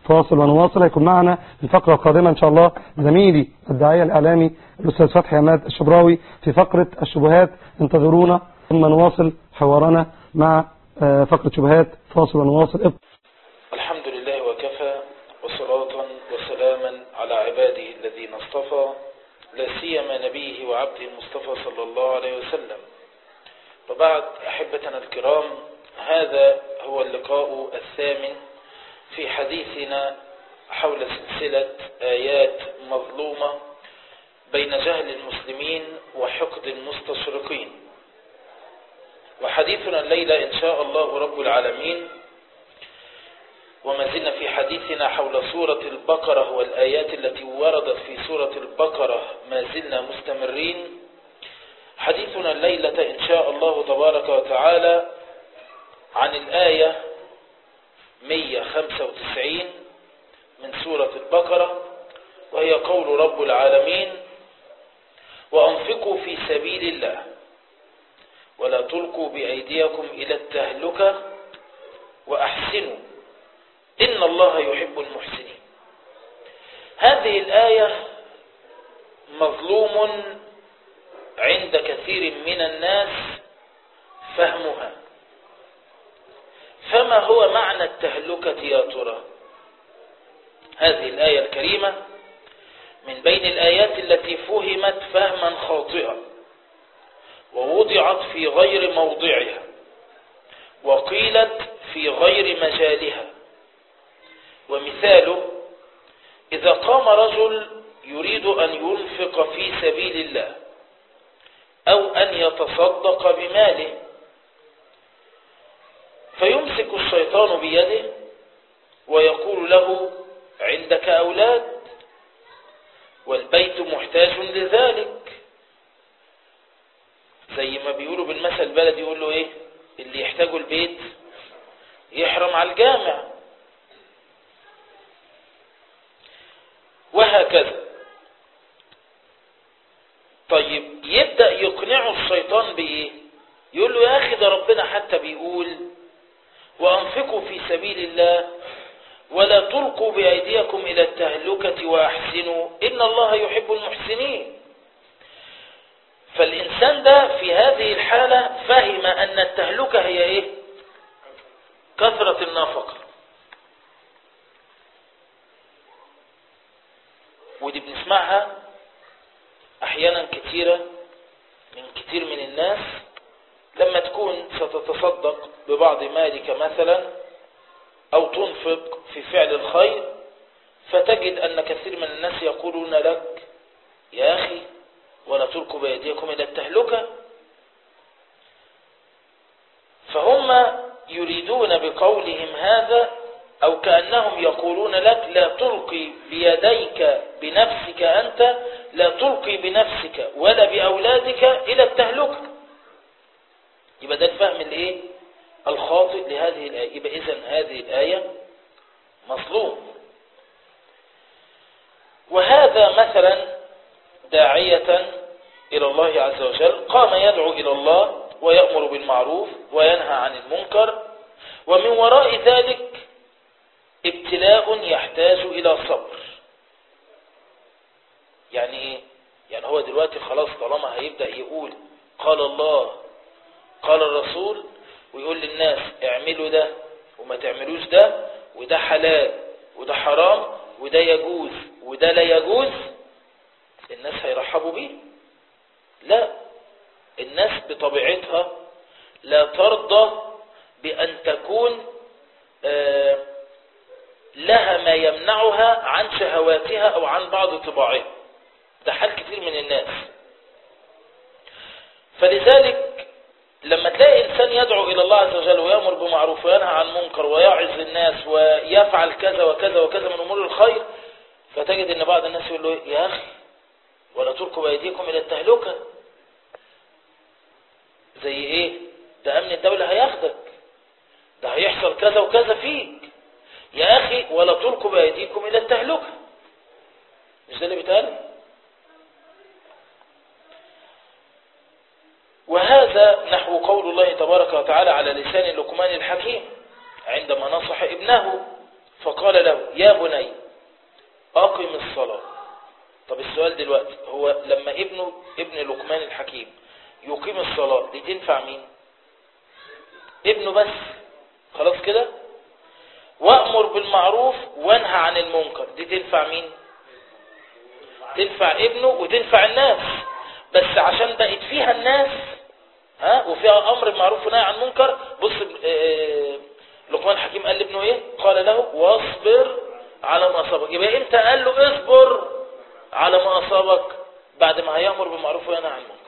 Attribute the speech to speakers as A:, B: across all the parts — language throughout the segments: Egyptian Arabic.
A: فاصل ونواصل هيكون معنا الفقرة القادمة إن شاء الله زميلي الداعية الإعلامي الأستاذ فتحي عماد الشبراوي في فقرة الشبهات انتظرونا ثم نواصل حوارنا مع آه، فقرة شبهات فاصل ونواصل
B: الحمد لله وكفى وصلاة وسلاما على عباده الذين اصطفى لا سيما نبيه وعبده المصطفى صلى الله عليه وسلم وبعد أحبتنا الكرام هذا هو اللقاء الثامن في حديثنا حول سلسلة آيات مظلومة بين جهل المسلمين وحقد المستشرقين وحديثنا الليلة إن شاء الله رب العالمين وما زلنا في حديثنا حول سورة البقرة والآيات التي وردت في سورة البقرة ما زلنا مستمرين حديثنا الليلة إن شاء الله تبارك وتعالى عن الآية 195 من سورة البقرة وهي قول رب العالمين وأنفقوا في سبيل الله ولا تلقوا بأيديكم إلى التهلكة وأحسنوا إن الله يحب المحسنين هذه الآية مظلوم عند كثير من الناس فهمها فما هو معنى التهلكة يا ترى هذه الآية الكريمة من بين الآيات التي فهمت فهما خاطئا ووضعت في غير موضعها وقيلت في غير مجالها ومثاله إذا قام رجل يريد أن ينفق في سبيل الله أو أن يتصدق بماله فيمسك الشيطان بيده ويقول له عندك أولاد والبيت محتاج لذلك زي ما بيقولوا بالمثل البلدي يقول له ايه اللي يحتاجه البيت يحرم على الجامع وهكذا طيب يبدأ يقنعه الشيطان بإيه يقول له يا أخي ده ربنا حتى بيقول وأنفقوا في سبيل الله ولا تلقوا بأيديكم إلى التهلكة وأحسنوا إن الله يحب المحسنين فالإنسان ده في هذه الحالة فهم أن التهلكة هي إيه كثرة النفقة ودي بنسمعها أحيانا كثيرة من كثير من الناس لما تكون ستتصدق ببعض مالك مثلا أو تنفق في فعل الخير فتجد أن كثير من الناس يقولون لك يا أخي ولا تلقوا بأيديكم إلى التهلكة فهم يريدون بقولهم هذا أو كأنهم يقولون لك لا تلقي بيديك بنفسك أنت لا تلقي بنفسك ولا بأولادك إلى التهلكة يبقى ده الفهم الايه الخاطئ لهذه الآية يبقى إذن هذه الآية مظلوم وهذا مثلا داعية إلى الله عز وجل قام يدعو إلى الله ويأمر بالمعروف وينهى عن المنكر ومن وراء ذلك ابتلاء يحتاج إلى صبر يعني ايه يعني هو دلوقتي خلاص طالما هيبدأ يقول قال الله قال الرسول ويقول للناس اعملوا ده وما تعملوش ده وده حلال وده حرام وده يجوز وده لا يجوز الناس هيرحبوا بيه لا الناس بطبيعتها لا ترضى بأن تكون آه لها ما يمنعها عن شهواتها أو عن بعض طباعها ده حال كثير من الناس فلذلك لما تلاقي إنسان يدعو إلى الله عز وجل ويأمر بمعروف وينهى عن منكر ويعز الناس ويفعل كذا وكذا وكذا من أمور الخير فتجد أن بعض الناس يقول له يا أخي ولا تلقوا بأيديكم إلى التهلكة زي إيه ده أمن الدولة هياخدك ده هيحصل كذا وكذا فيك يا أخي ولا تلقوا بأيديكم إلى التهلكة مش ده اللي بيتقال وهذا نحو قول الله تبارك وتعالى على لسان لقمان الحكيم عندما نصح ابنه فقال له يا بني أقم الصلاة طب السؤال دلوقتي هو لما ابنه ابن لقمان الحكيم يقيم الصلاة دي تنفع مين ابنه بس خلاص كده وأمر بالمعروف وانهى عن المنكر دي تنفع مين تنفع ابنه وتنفع الناس بس عشان بقت فيها الناس ها وفيها امر بالمعروف ونهي عن المنكر بص اه لقمان الحكيم قال لابنه ايه قال له واصبر على ما اصابك يبقى امتى قال له اصبر على ما اصابك بعد ما هيامر بالمعروف وينهى عن المنكر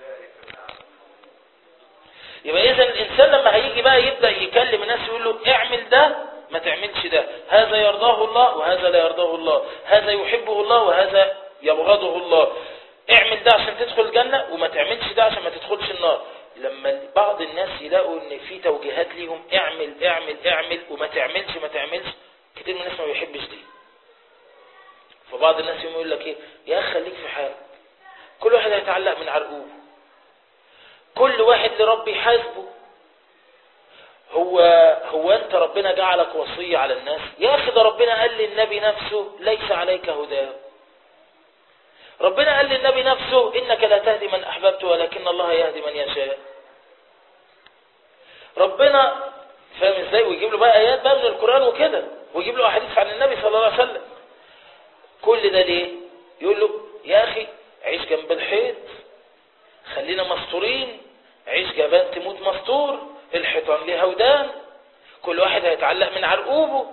B: يبقى اذا الانسان لما هيجي بقى يبدا يكلم الناس يقول له اعمل ده ما تعملش ده هذا يرضاه الله وهذا لا يرضاه الله هذا يحبه الله وهذا يبغضه الله اعمل ده عشان تدخل الجنة وما تعملش ده عشان ما تدخلش النار لما بعض الناس يلاقوا ان في توجيهات ليهم اعمل اعمل اعمل وما تعملش ما تعملش كتير من الناس ما بيحبش دي فبعض الناس يقوم يقول لك ايه يا اخي خليك في حالك كل واحد هيتعلق من عرقوبه كل واحد لربي حاسبه هو هو انت ربنا جعلك وصية على الناس يا اخي ده ربنا قال للنبي نفسه ليس عليك هداه ربنا قال للنبي نفسه انك لا تهدي من احببت ولكن الله يهدي من يشاء ربنا فاهم ازاي ويجيب له بقى ايات بقى من القران وكده ويجيب له احاديث عن النبي صلى الله عليه وسلم كل ده ليه يقول له يا اخي عيش جنب الحيط خلينا مستورين عيش جبان تموت مستور الحيطان ليه ودان كل واحد هيتعلق من عرقوبه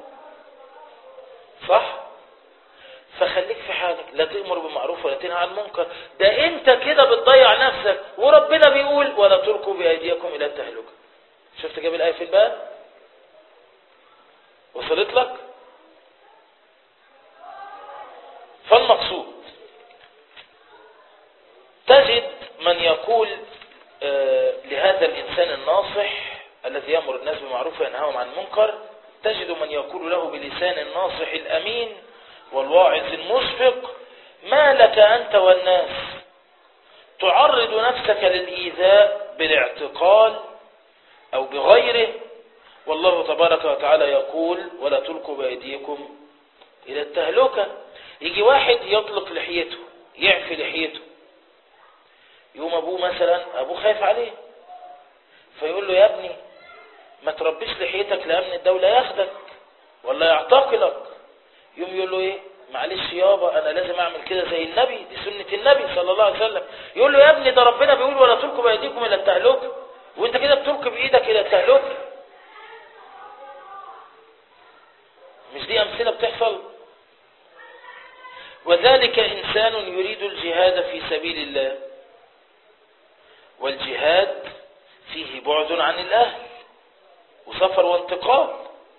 B: صح فخليك في حالك لا تأمر بالمعروف ولا تنهى عن المنكر ده انت كده بتضيع نفسك وربنا بيقول ولا تلقوا بأيديكم إلى التهلكة شفت جاب الآية فين بقى وصلت لك فالمقصود تجد من يقول آه لهذا الإنسان الناصح الذي يأمر الناس بالمعروف وينهاهم عن المنكر تجد من يقول له بلسان الناصح الأمين والواعظ المشفق ما لك أنت والناس تعرض نفسك للإيذاء بالاعتقال أو بغيره والله تبارك وتعالى يقول ولا تلقوا بأيديكم إلى التهلكة يجي واحد يطلق لحيته يعفي لحيته يوم أبوه مثلا أبوه خايف عليه فيقول له يا ابني ما تربيش لحيتك لأمن الدولة ياخدك ولا يعتقلك يوم يقول له ايه معلش يابا انا لازم اعمل كده زي النبي دي سنة النبي صلى الله عليه وسلم يقول له يا ابني ده ربنا بيقول ولا تلقوا بايديكم الى التهلكة وانت كده بتلقي بايدك الى التهلكة مش دي امثلة بتحصل وذلك انسان يريد الجهاد في سبيل الله والجهاد فيه بعد عن الاهل وسفر وانتقال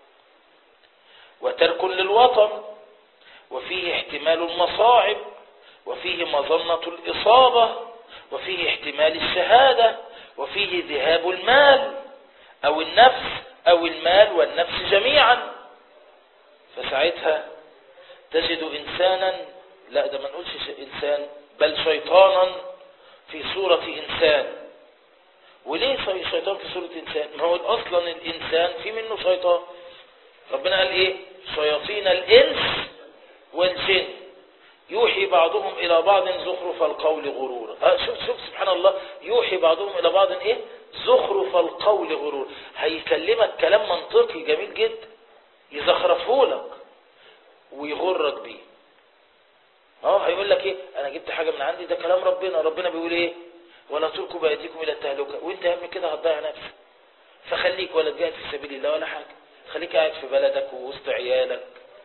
B: وترك للوطن وفيه احتمال المصاعب وفيه مظنة الإصابة وفيه احتمال الشهادة وفيه ذهاب المال أو النفس أو المال والنفس جميعا فساعتها تجد إنسانا لا ده ما نقولش إنسان بل شيطانا في صورة إنسان وليه شيطان في صورة إنسان ما هو أصلا الإنسان في منه شيطان ربنا قال إيه شياطين الإنس والجن يوحي بعضهم إلى بعض زخرف القول غرورا آه شوف شوف سبحان الله يوحي بعضهم إلى بعض إيه زخرف القول غرورا هيكلمك كلام منطقي جميل جدا يزخرفه لك ويغرك بيه اه هيقول لك ايه انا جبت حاجة من عندي ده كلام ربنا ربنا بيقول ايه ولا تلقوا بايديكم الى التهلكه وانت يا ابني كده هتضيع نفسك فخليك ولا تجاهد في سبيل الله ولا حاجه خليك قاعد في بلدك ووسط عيالك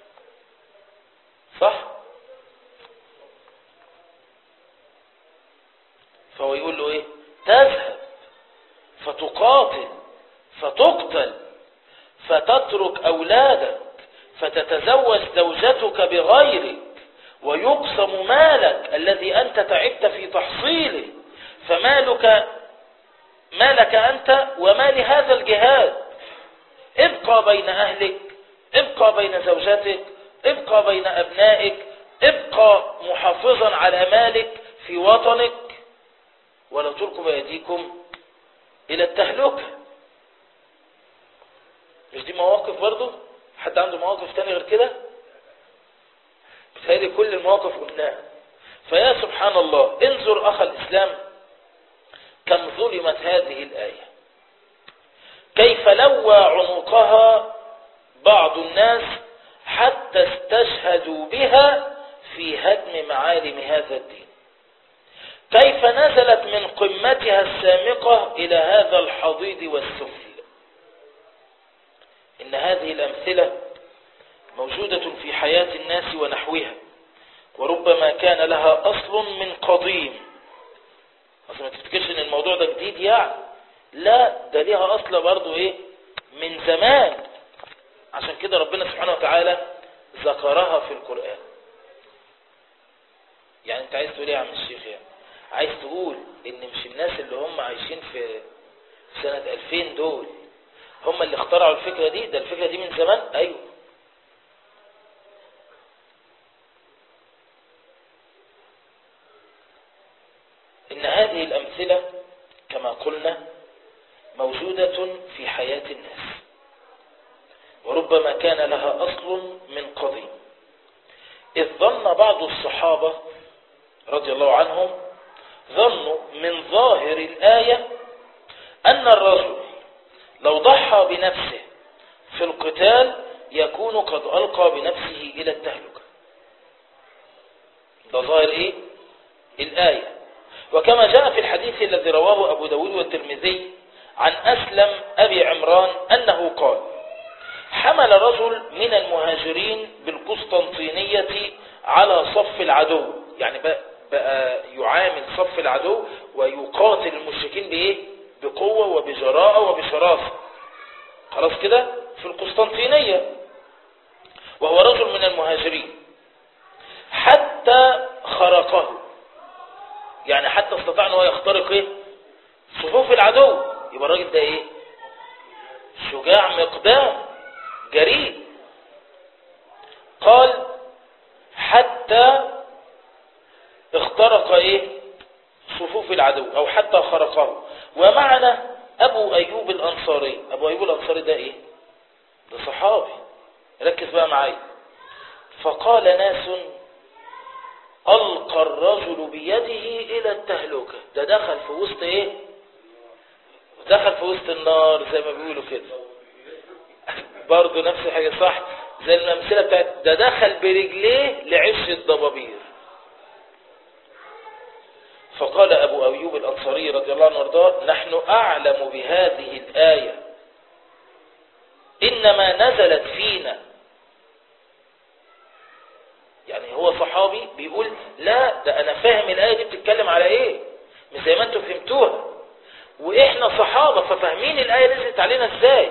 B: صح فهو يقول له ايه تذهب فتقاتل فتقتل فتترك اولادك فتتزوج زوجتك بغيرك ويقسم مالك الذي انت تعبت في تحصيله فمالك مالك انت ومال هذا الجهاد ابقى بين اهلك ابقى بين زوجتك ابقى بين أبنائك ابقى محافظا على مالك في وطنك ولا تلقوا بأيديكم إلى التهلكة مش دي مواقف برضو حد عنده مواقف تاني غير كده بتهيألي كل المواقف قلناها فيا سبحان الله انظر أخ الإسلام كم ظلمت هذه الآية كيف لوى عنقها بعض الناس حتى استشهدوا بها في هدم معالم هذا الدين كيف نزلت من قمتها السامقة إلى هذا الحضيض والسفل إن هذه الأمثلة موجودة في حياة الناس ونحوها وربما كان لها أصل من قديم أصلا ما تفتكرش إن الموضوع ده جديد يعني لا ده ليها أصل برضو إيه من زمان عشان كده ربنا سبحانه وتعالى ذكرها في القرآن يعني انت عايز تقول ايه يا عم الشيخ يعني عايز تقول ان مش الناس اللي هم عايشين في سنة 2000 دول هم اللي اخترعوا الفكرة دي ده الفكرة دي من زمان ايوه ان هذه الامثلة كما قلنا موجودة في حياة الناس وربما كان لها أصل من قديم إذ ظن بعض الصحابة رضي الله عنهم ظنوا من ظاهر الآية أن الرجل لو ضحى بنفسه في القتال يكون قد ألقى بنفسه إلى التهلكة ده ظاهر إيه؟ الآية وكما جاء في الحديث الذي رواه أبو داود والترمذي عن أسلم أبي عمران أنه قال حمل رجل من المهاجرين بالقسطنطينية على صف العدو يعني بقى, بقى يعامل صف العدو ويقاتل المشركين بإيه؟ بقوة وبجراءة وبشراسة خلاص كده في القسطنطينية وهو رجل من المهاجرين حتى خرقه يعني حتى استطاع ان هو يخترق ايه صفوف العدو يبقى الراجل ده ايه شجاع مقدام جريء قال حتى اخترق ايه صفوف العدو او حتى خرقه ومعنا ابو ايوب الانصاري ابو ايوب الانصاري ده ايه ده صحابي ركز بقى معايا فقال ناس ألقى الرجل بيده إلى التهلكة ده دخل في وسط إيه دخل في وسط النار زي ما بيقولوا كده برضه نفس الحاجة صح زي الأمثلة بتاعت ده دخل برجليه لعش الضبابير فقال أبو أيوب الأنصاري رضي الله عنه وارضاه نحن أعلم بهذه الآية إنما نزلت فينا يعني هو صحابي بيقول لا ده انا فاهم الايه دي بتتكلم على ايه مش زي ما انتم فهمتوها واحنا صحابه ففاهمين الايه نزلت علينا ازاي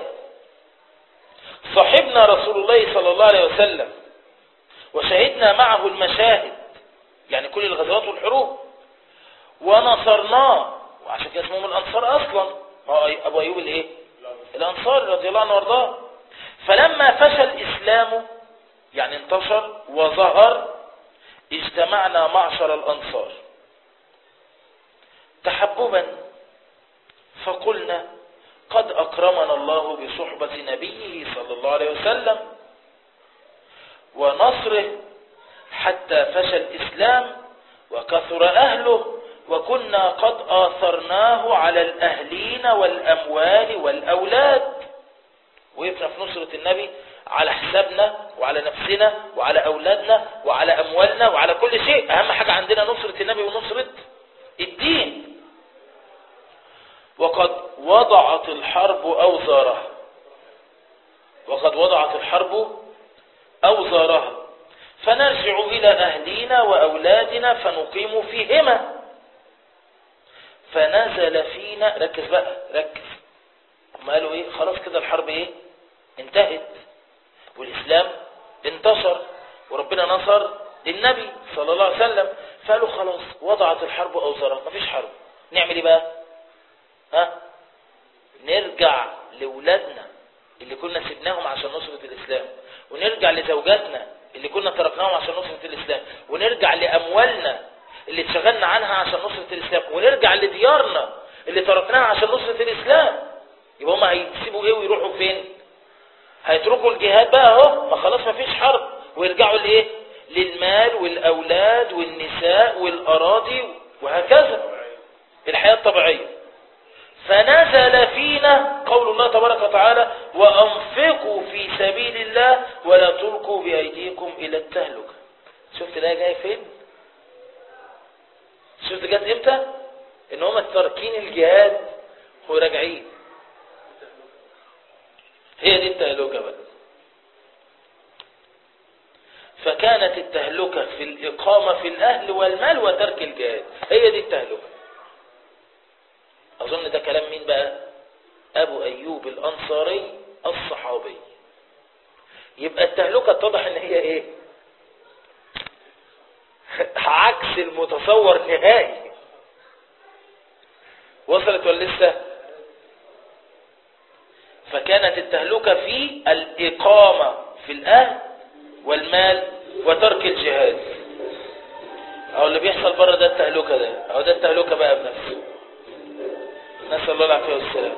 B: صاحبنا رسول الله صلى الله عليه وسلم وشهدنا معه المشاهد يعني كل الغزوات والحروب ونصرناه وعشان كده اسمهم الانصار اصلا ما هو ابو ايوب الايه الانصار رضي الله عنه وارضاه فلما فشى الاسلام يعني انتشر وظهر اجتمعنا معشر الأنصار تحببا فقلنا قد أكرمنا الله بصحبة نبيه صلى الله عليه وسلم ونصره حتى فشى الإسلام وكثر أهله وكنا قد آثرناه على الأهلين والأموال والأولاد وقفنا في نصرة النبي على حسابنا وعلى نفسنا وعلى أولادنا وعلى أموالنا وعلى كل شيء أهم حاجة عندنا نصرة النبي ونصرة الدين وقد وضعت الحرب أوزارها وقد وضعت الحرب أوزارها فنرجع إلى أهلينا وأولادنا فنقيم فيهما فنزل فينا ركز بقى ركز هم قالوا ايه خلاص كده الحرب ايه انتهت والإسلام انتصر وربنا نصر النبي صلى الله عليه وسلم فقالوا خلاص وضعت الحرب أوزارها مفيش حرب نعمل ايه بقى ها نرجع لولادنا اللي كنا سبناهم عشان نصرة الإسلام ونرجع لزوجاتنا اللي كنا تركناهم عشان نصرة الإسلام ونرجع لأموالنا اللي اتشغلنا عنها عشان نصرة الإسلام ونرجع لديارنا اللي تركناها عشان نصرة الإسلام يبقى هم هيسيبوا ايه ويروحوا فين هيتركوا الجهاد بقى اهو ما خلاص ما فيش حرب ويرجعوا لايه للمال والاولاد والنساء والاراضي وهكذا الحياة الطبيعية فنزل فينا قول الله تبارك وتعالى وأنفقوا في سبيل الله ولا تلقوا بأيديكم إلى التهلكة شفت ده جاي فين شفت جت امتى ان هم تاركين الجهاد وراجعين هي دي التهلكة بقى فكانت التهلكة في الإقامة في الأهل والمال وترك الجهاد هي دي التهلكة أظن ده كلام مين بقى أبو أيوب الأنصاري الصحابي يبقى التهلكة اتضح ان هي ايه عكس المتصور نهائي وصلت ولا لسه فكانت التهلكة في الإقامة في الأهل والمال وترك الجهاد أو اللي بيحصل بره ده التهلكة ده أو ده التهلكة بقى بنفسه نسأل الله العافية والسلام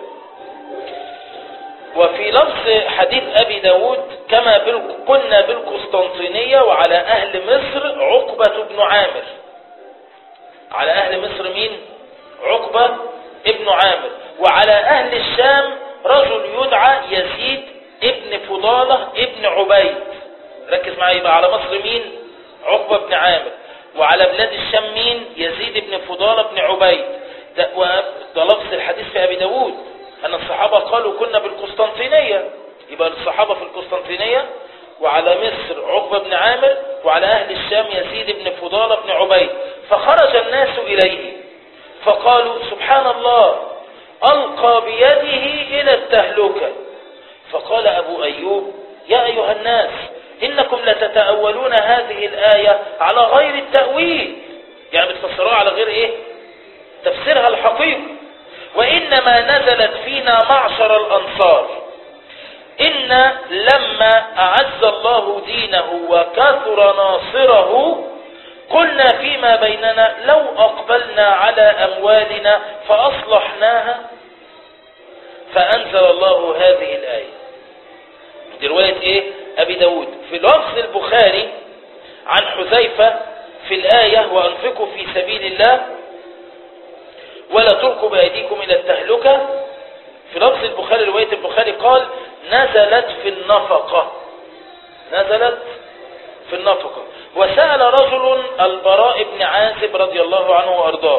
B: وفي لفظ حديث أبي داود كما بال... كنا بالقسطنطينية وعلى أهل مصر عقبة بن عامر على أهل مصر مين عقبة ابن عامر وعلى أهل الشام رجل يدعى يزيد ابن فضالة ابن عبيد ركز معايا يبقى على مصر مين عقبة بن عامر وعلى بلاد الشام مين يزيد ابن فضالة بن عبيد ده, ده لفظ الحديث في أبي داود أن الصحابة قالوا كنا بالقسطنطينية يبقى الصحابة في القسطنطينية وعلى مصر عقبة بن عامر وعلى أهل الشام يزيد بن فضالة بن عبيد فخرج الناس إليه فقالوا سبحان الله ألقى بيده إلى التهلكة فقال أبو أيوب يا أيها الناس إنكم لتتأولون هذه الآية على غير التأويل يعني بتفسروها على غير إيه تفسيرها الحقيقي وإنما نزلت فينا معشر الأنصار إن لما أعز الله دينه وكثر ناصره قلنا فيما بيننا لو أقبلنا على أموالنا فأصلحناها فأنزل الله هذه الآية دي رواية إيه أبي داود في لفظ البخاري عن حذيفة في الآية وأنفقوا في سبيل الله ولا تلقوا بأيديكم إلى التهلكة في لفظ البخاري رواية البخاري قال نزلت في النفقة نزلت في النفقة وسأل رجل البراء بن عازب رضي الله عنه وأرضاه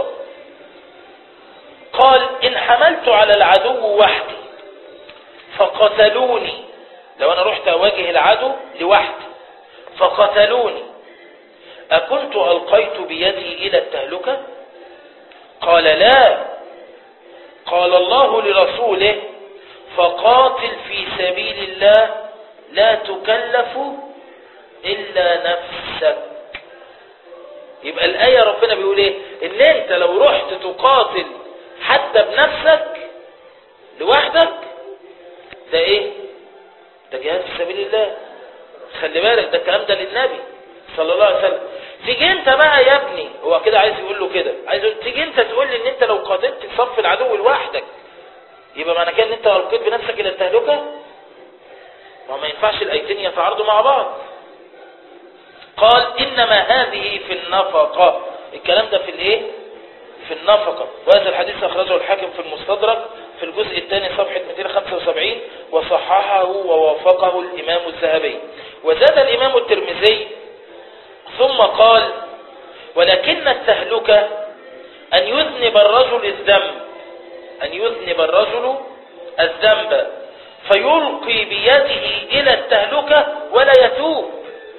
B: قال إن حملت على العدو وحدي فقتلوني لو أنا رحت أواجه العدو لوحدي فقتلوني أكنت ألقيت بيدي إلى التهلكة قال لا قال الله لرسوله فقاتل في سبيل الله لا تكلف إلا نفسك يبقى الآية ربنا بيقول ايه ان انت لو رحت تقاتل حتى بنفسك لوحدك ده ايه ده جهاد في سبيل الله خلي بالك ده الكلام ده للنبي صلى الله عليه وسلم تيجي انت بقى يا ابني هو كده عايز يقول له كده عايز يقول تيجي انت تقول لي ان انت لو قاتلت صف العدو لوحدك يبقى معنى كده ان انت القيت بنفسك الى التهلكه ما ما ينفعش الايتين يتعارضوا مع بعض قال انما هذه في النفقه الكلام ده في الايه في النفقه وهذا الحديث اخرجه الحاكم في المستدرك في الجزء الثاني صفحه 275 وصححه ووافقه الامام الذهبي وزاد الامام الترمذي ثم قال ولكن التهلكة أن يذنب الرجل الذنب أن يذنب الرجل الذنب فيلقي بيده إلى التهلكة ولا يتوب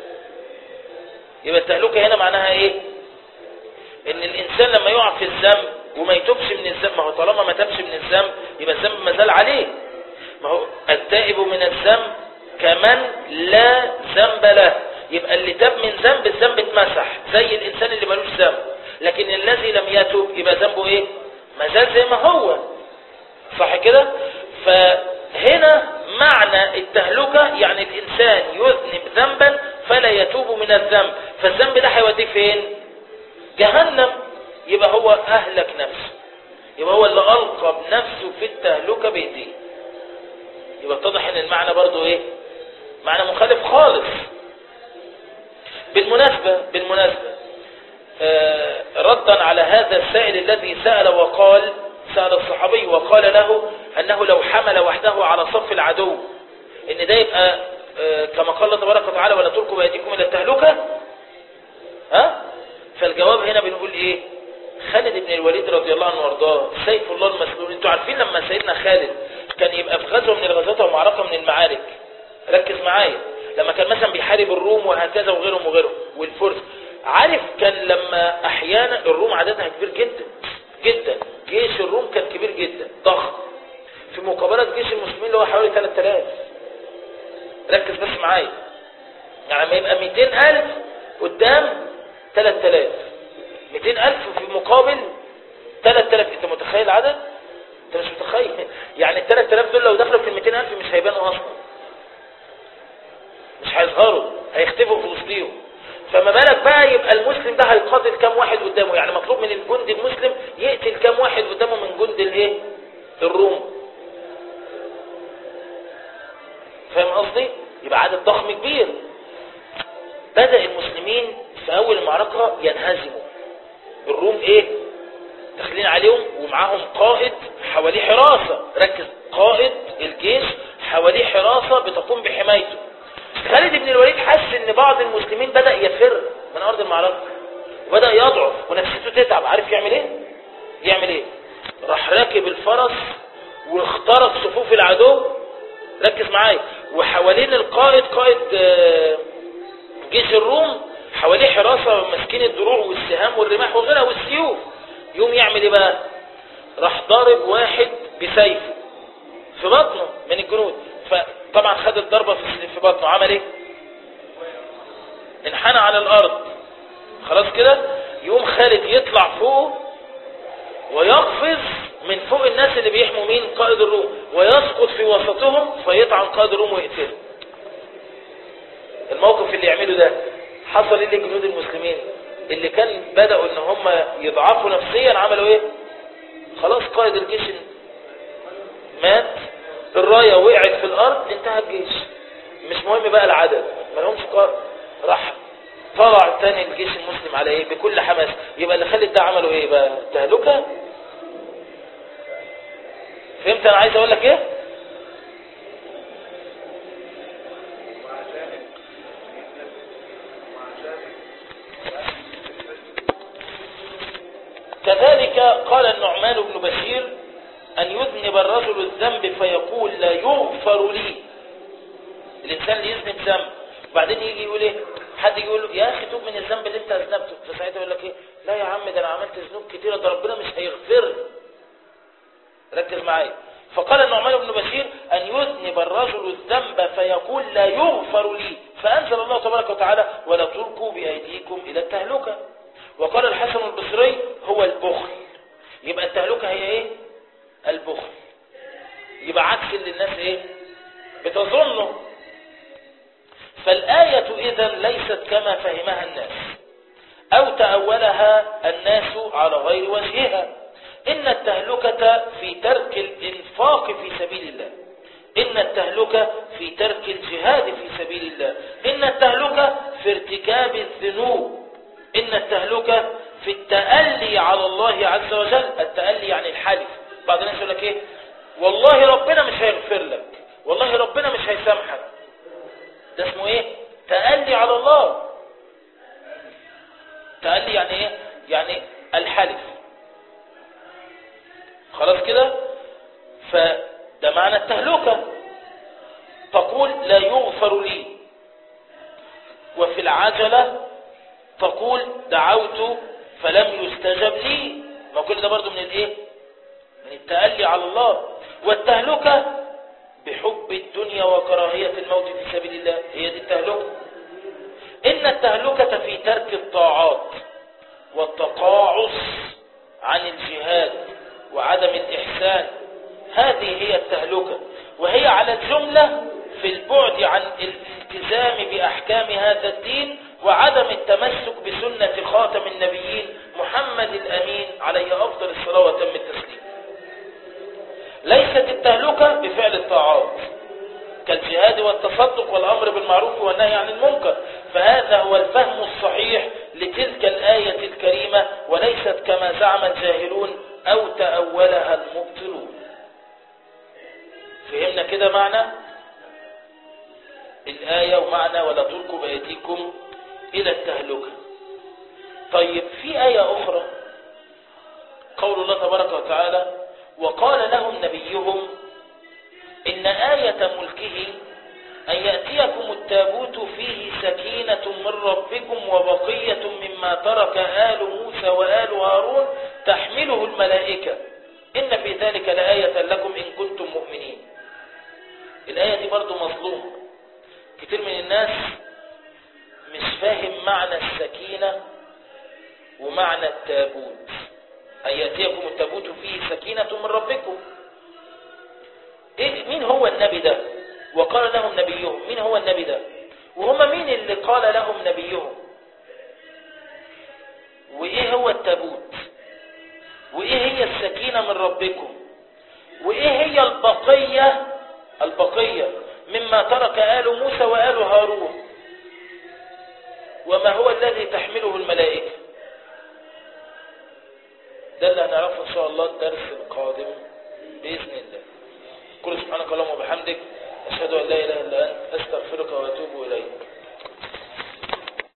B: يبقى التهلكة هنا معناها إيه إن الإنسان لما يقع في الذنب وما يتوبش من الذنب ما هو طالما ما تبش من الذنب يبقى الذنب ما زال عليه ما هو التائب من الذنب كمن لا ذنب له يبقى اللي تاب من ذنب الذنب اتمسح زي الانسان اللي ملوش ذنب لكن الذي لم يتوب يبقى ذنبه ايه ما زال زي ما هو صح كده فهنا معنى التهلكة يعني الانسان يذنب ذنبا فلا يتوب من الذنب فالذنب ده هيوديه فين جهنم يبقى هو اهلك نفسه يبقى هو اللي القى بنفسه في التهلكة بايديه يبقى اتضح ان المعنى برضو ايه معنى مخالف خالص بالمناسبة بالمناسبة آه، ردا على هذا السائل الذي سأل وقال سأل الصحابي وقال له أنه لو حمل وحده على صف العدو إن ده يبقى آه، كما قال الله تبارك وتعالى ولا تلقوا بأيديكم إلى التهلكة ها فالجواب هنا بنقول إيه خالد بن الوليد رضي الله عنه وارضاه سيف الله المسلول انتوا عارفين لما سيدنا خالد كان يبقى في غزوة من الغزوات او معركة من المعارك ركز معايا لما كان مثلا بيحارب الروم وهكذا وغيرهم وغيرهم والفرس عارف كان لما احيانا الروم عددها كبير جدا جدا جيش الروم كان كبير جدا ضخم في مقابلة جيش المسلمين اللي هو حوالي 3000 ركز بس معايا يعني ما يبقى 200000 قدام 3000 200000 في مقابل 3000 انت متخيل العدد انت مش متخيل يعني ال 3000 دول لو دخلوا في ال 200000 مش هيبانوا اصلا مش هيظهروا هيختفوا في وسطيهم فما بالك بقى يبقى المسلم ده هيقاتل كام واحد قدامه يعني مطلوب من الجندي المسلم يقتل كام واحد قدامه من جند الايه الروم فاهم قصدي يبقى عدد ضخم كبير بدأ المسلمين في اول المعركة ينهزموا الروم ايه داخلين عليهم ومعاهم قائد حواليه حراسة ركز قائد الجيش حواليه حراسة بتقوم بحمايته خالد بن الوليد حس ان بعض المسلمين بدأ يفر من ارض المعركة وبدأ يضعف ونفسيته تتعب عارف يعمل ايه يعمل ايه راح راكب الفرس واخترق صفوف العدو ركز معايا وحوالين القائد قائد آه، جيش الروم حواليه حراسة ماسكين الدروع والسهام والرماح وغيرها والسيوف يوم يعمل ايه بقى راح ضارب واحد بسيفه في بطنه من الجنود فطبعا خد الضربة في في بطنه عمل ايه انحنى على الارض خلاص كده يقوم خالد يطلع فوق ويقفز من فوق الناس اللي بيحموا مين قائد الروم ويسقط في وسطهم فيطعن قائد الروم ويقتله الموقف اللي يعمله ده حصل ايه لجنود المسلمين اللي كان بدأوا ان هم يضعفوا نفسيا عملوا ايه خلاص قائد الجيش مات الراية وقعت في الارض انتهى الجيش مش مهم بقى العدد ما لهمش قائد راح طلع تاني الجيش المسلم على ايه بكل حماس يبقى اللي خالد ده عملوا ايه بقى تهلكة فهمت انا عايز اقول لك ايه كذلك قال النعمان بن بشير أن يذنب الرجل الذنب فيقول لا يغفر لي الإنسان اللي يذنب ذنب وبعدين يجي يقول إيه حد يجي يقول له يا أخي توب من الذنب اللي أنت أذنبته فساعتها يقول لك إيه لا يا عم ده أنا عملت ذنوب كتيرة ده ربنا مش هيغفر لي ركز معايا فقال النعمان بن بشير أن يذنب الرجل الذنب فيقول لا يغفر لي فأنزل الله تبارك وتعالى ولا تلقوا بأيديكم إلى التهلكة وقال الحسن البصري هو البخل يبقى التهلكة هي ايه البخل يبقى عكس اللي الناس ايه بتظنه فالآية إذا ليست كما فهمها الناس أو تأولها الناس على غير وجهها إن التهلكة في ترك الإنفاق في سبيل الله إن التهلكة في ترك الجهاد في سبيل الله إن التهلكة في ارتكاب الذنوب إن التهلكة في التألي على الله عز وجل التألي يعني الحلف بعض الناس يقول لك إيه والله ربنا مش هيغفر لك والله ربنا مش هيسامحك ده اسمه إيه تألي على الله تألي يعني إيه يعني الحلف خلاص كده فده معنى التهلكة تقول لا يغفر لي وفي العجلة تقول دعوت فلم يستجب لي ما كل ده برضو من الايه من التألي على الله والتهلكة بحب الدنيا وكراهية الموت في سبيل الله هي دي التهلكة إن التهلكة في ترك الطاعات والتقاعس عن الجهاد وعدم الإحسان هذه هي التهلكة وهي على الجملة في البعد عن الالتزام بأحكام هذا الدين وعدم التمسك بسنة خاتم النبيين محمد الأمين عليه أفضل الصلاة وتم التسليم ليست التهلكة بفعل الطاعات كالجهاد والتصدق والأمر بالمعروف والنهي عن المنكر فهذا هو الفهم الصحيح لتلك الآية الكريمة وليست كما زعم الجاهلون أو تأولها المبطلون فهمنا كده معنى الآية ومعنى ولا تلقوا بأيديكم إلى التهلكة طيب في آية أخرى قول الله تبارك وتعالى وقال لهم نبيهم إن آية ملكه أن يأتيكم التابوت فيه سكينة من ربكم وبقية مما ترك آل موسى وآل هارون تحمله الملائكة إن في ذلك لآية لكم إن كنتم مؤمنين الآية دي برضو مظلومة كتير من الناس مش فاهم معنى السكينة ومعنى التابوت أن يأتيكم التابوت فيه سكينة من ربكم إيه مين هو النبي ده وقال لهم نبيهم مين هو النبي ده وهم مين اللي قال لهم نبيهم وإيه هو التابوت وإيه هي السكينة من ربكم وإيه هي البقية البقية مما ترك آل موسى وآل هارون وما هو الذي تحمله الملائكة ده اللي هنعرفه إن شاء الله الدرس القادم بإذن الله كل سبحانك اللهم وبحمدك أشهد أن لا إله إلا أنت أستغفرك وأتوب